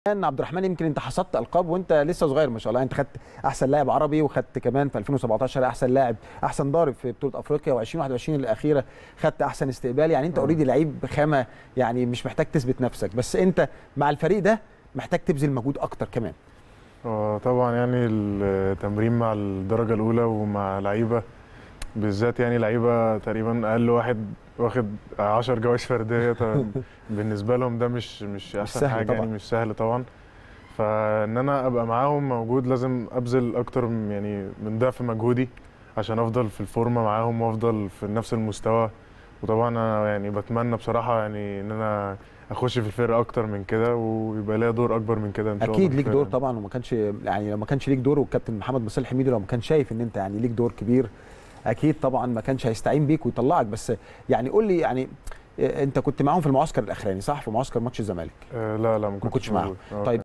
كمان عبد الرحمن يمكن انت حصدت القاب وانت لسه صغير ما شاء الله انت خدت احسن لاعب عربي وخدت كمان في 2017 احسن لاعب احسن ضارب في بطوله افريقيا و2021 الاخيره خدت احسن استقبال يعني انت اوريدي لعيب بخامه يعني مش محتاج تثبت نفسك بس انت مع الفريق ده محتاج تبذل مجهود اكتر كمان آه، طبعا يعني التمرين مع الدرجة الأولى ومع لعيبة بالذات يعني لعيبة تقريبا أقل واحد واخد 10 جوائز فردية طبعاً بالنسبة لهم ده مش مش أحسن سهل حاجة طبعاً. يعني مش سهل طبعا فإن أنا أبقى معاهم موجود لازم أبذل أكتر من- يعني من ضعف مجهودي عشان أفضل في الفورمة معاهم وأفضل في نفس المستوى وطبعا أنا يعني بتمنى بصراحة يعني إن أنا أخش في الفرقة أكتر من كده ويبقى ليا دور أكبر من كده إن شاء الله اكيد في ليك الفرقة. دور طبعا وما كانش يعني لو ما كانش ليك دور والكابتن محمد مصالح حميدي لو ما كان شايف ان انت يعني ليك دور كبير اكيد طبعا ما كانش هيستعين بيك ويطلعك بس يعني قول لي يعني إيه، انت كنت معاهم في المعسكر الاخراني صح في معسكر ماتش الزمالك آه لا لا ما كنتش كنتش معاهم. موجود. آه، طيب